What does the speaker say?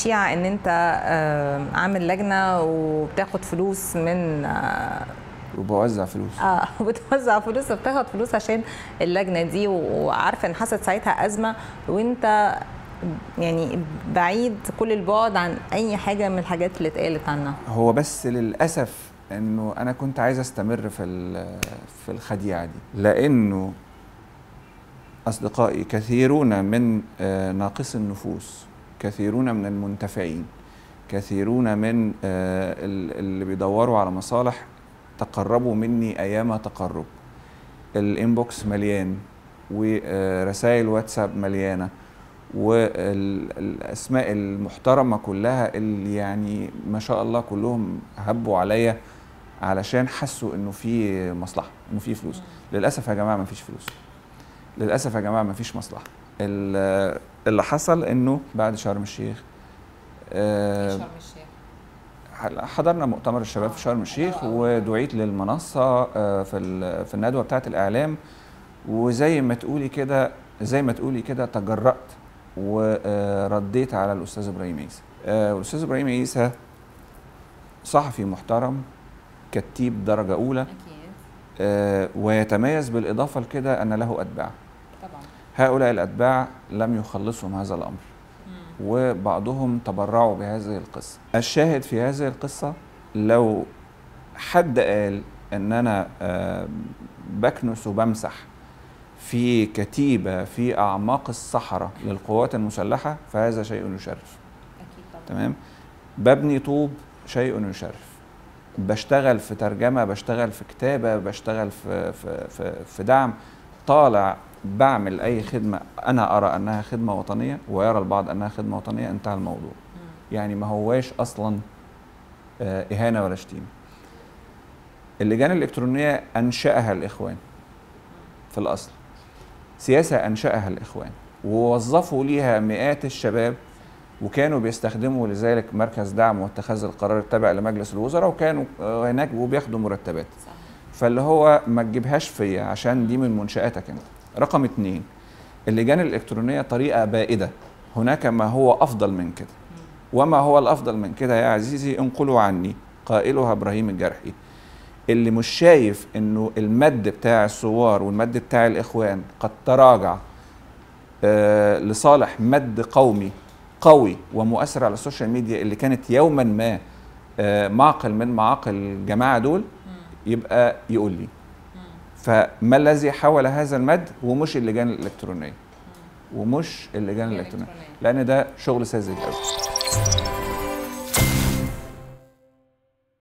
شيعه ان انت آه، عامل لجنه وبتاخد فلوس من آه، وبوزع فلوس اه بتوزع فلوس وبتاخد فلوس عشان اللجنه دي وعارفه ان حصلت ساعتها ازمه وانت يعني بعيد كل البعد عن اي حاجه من الحاجات اللي اتقالت عنها هو بس للاسف انه انا كنت عايز استمر في ال- في الخديعه دي لانه اصدقائي كثيرون من آه، ناقصي النفوس كثيرون من المنتفعين كثيرون من آه، ال- اللي بيدوروا على مصالح تقربوا مني ايام تقرب الانبوكس مليان ورسائل واتساب مليانه والاسماء المحترمه كلها اللي يعني ما شاء الله كلهم هبوا عليا علشان حسوا انه في مصلحه انه في فلوس للاسف يا جماعه ما فيش فلوس للاسف يا جماعه ما فيش مصلحه ال- اللي حصل انه بعد شرم الشيخ آه، حضرنا مؤتمر الشباب في شرم الشيخ ودعيت للمنصه آه، في ال- في الندوه بتاعه الاعلام وزي ما تقولي كده زي ما تقولي كده تجرأت ورديت على الاستاذ ابراهيم عيسى آه، والاستاذ ابراهيم عيسى صحفي محترم كتيب درجه اولى اكيد آه، ويتميز بالاضافه لكده ان له اتباع طبعا هؤلاء الاتباع لم يخلصهم هذا الامر وبعضهم تبرعوا بهذه القصه الشاهد في هذه القصه لو حد قال ان انا آه، بكنس وبمسح في كتيبه في اعماق الصحراء للقوات المسلحه فهذا شيء يشرف اكيد طبعا تمام ببني طوب شيء يشرف بشتغل في ترجمه بشتغل في كتابه بشتغل في في في, في دعم طالع بعمل اي خدمه انا ارى انها خدمه وطنيه ويرى البعض انها خدمه وطنيه انتهى الموضوع يعني ما هواش اصلا آه، اهانه ولا شتيمه اللجان الالكترونيه انشاها الاخوان في الاصل سياسه انشاها الاخوان ووظفوا ليها مئات الشباب وكانوا بيستخدموا لذلك مركز دعم واتخاذ القرار التابع لمجلس الوزراء وكانوا آه، هناك وبياخدوا مرتبات صح فاللي هو ما تجيبهاش فيا عشان دي من منشآتك انت رقم اتنين اللجان الإلكترونية طريقة بائدة هناك ما هو أفضل من كده وما هو الأفضل من كده يا عزيزي انقلوا عني قائلها إبراهيم الجرحي اللي مش شايف انه المد بتاع الثوار والمد بتاع الاخوان قد تراجع آه لصالح مد قومي قوي ومؤثر على السوشيال ميديا اللي كانت يوما ما آه معقل من معاقل الجماعه دول يبقى يقول لي فما الذي حول هذا المد ومش اللجان الالكترونيه ومش اللجان الالكترونيه لان ده شغل ساذج قوي